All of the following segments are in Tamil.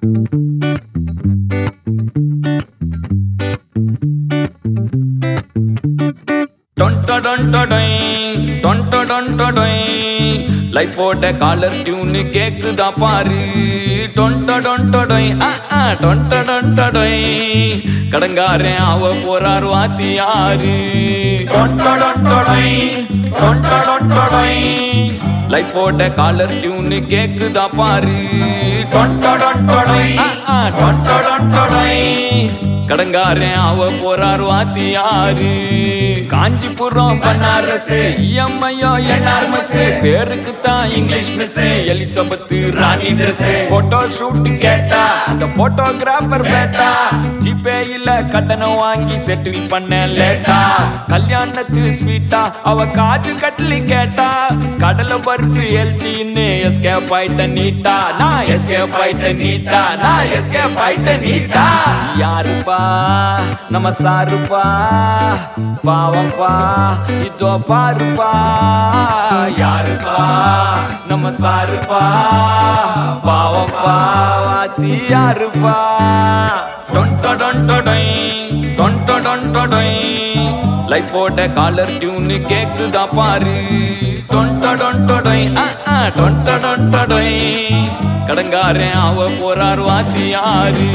லைஃபோட காலர் டியூனு கேக்குதா பாரு டொண்ட டொண்டொடொய் ஆ ஆ டொண்ட டொண்டொடொய் கடங்காரன் ஆவ போறார் வாத்தியாரு டொண்ட டொண்டொடொய் டொண்ட டொண்டொடொய் லைஃபோட காலர் டியூனு கேக்குதா பாரு டொண்ட டொண்டொடொய் ஆ ஆ டொண்ட டொண்டொடொய் கடங்காரன் ஆவ போறார் வாத்தியாரு காஞ்சிபுரம் பனாரஸ் இஎம்ஐயோ என்ஆர்மஸ் பேருக்கு தான் இங்கிலீஷ் மிஸ் எலிசபெத் ராணி ட்ரெஸ் போட்டோ ஷூட் கேட்டா அந்த போட்டோகிராஃபர் பேட்டா ஜிபே இல்ல கட்டணம் வாங்கி செட்டில் பண்ண லேட்டா கல்யாணத்து ஸ்வீட்டா அவ காஜு கட்லி கேட்டா கடலை பருப்பு ஹெல்த்தின்னு எஸ்கேப் ஆயிட்ட நீட்டா நான் எஸ்கேப் ஆயிட்ட நீட்டா நான் எஸ்கேப் ஆயிட்ட நீட்டா யாருப்பா நம்ம சாருப்பா பாவம்பா இதோ பாருப்பா யாருப்பா நம்ம சாருப்பா பாவம்பா வாத்தி யாருப்பா டொண்ட டொண்டொடொய் டொண்ட டொண்டொடொய் லைஃபோட காலர் டியூனு கேக்குதா பாரு டொண்ட டொண்டொடொய் ஆ ஆ டொண்ட டொண்டொடொய் கடங்காரன் ஆவ போறார் வாத்தியாரு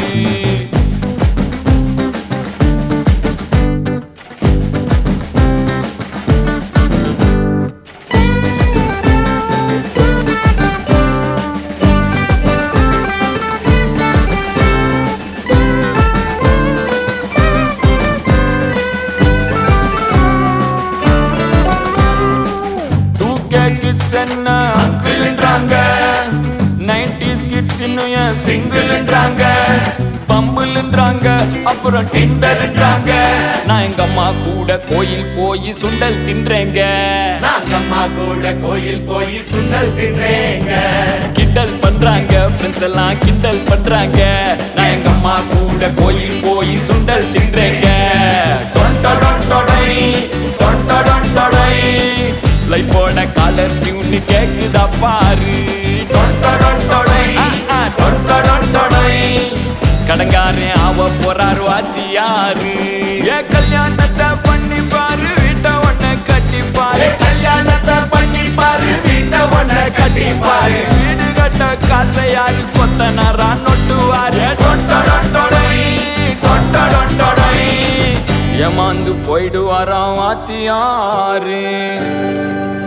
டூ கே கிட்ஸ் என்ன அங்கிள்ன்றாங்க நைன்டிஸ் கிட்ஸ் இன்னும் ஏன் சிங்கிள்ன்றாங்க பம்புல்ன்றாங்க அப்புறம் டிண்டர்ன்றாங்க நான் எங்க அம்மா கூட கோயில் போய் சுண்டல் தின்றேங்க நாங்கம்மா கூட கோயில் போய் சுண்டல் தின்றேங்க கிண்டல் பண்றாங்க ஃப்ரெண்ட்ஸ் எல்லாம் கிண்டல் பண்றாங்க நான் எங்க அம்மா கூட கோயில் போய் சுண்டல் தின்றேங்க டொண்ட டொண்டொடை, டொண்ட டொண்டொடை. லைஃபோட காலர் டியூன் கேக்குதா பாரு டொண்ட டொண்டொடை, ஆ, ஆ, டொண்ட டொண்டொடை. கடங்காரன் ஆவ போறாரு வாத்தியாரு ஏ கல்யாணத்தை பண்ணி பாரு வீட்டை ஒன்ன கட்டி பாரு கல்யாணத்தை பண்ணி பாரு வீட்டை ஒன்ன கட்டி பாரு வீடு கட்ட காசை யாரு கொத்தனாரா நொட்டுவாரு டொண்டொடொண்டொடை, டொண்டொடொண்டொடை. ஏமாந்து போயிடுவாராம் வாத்தியாரு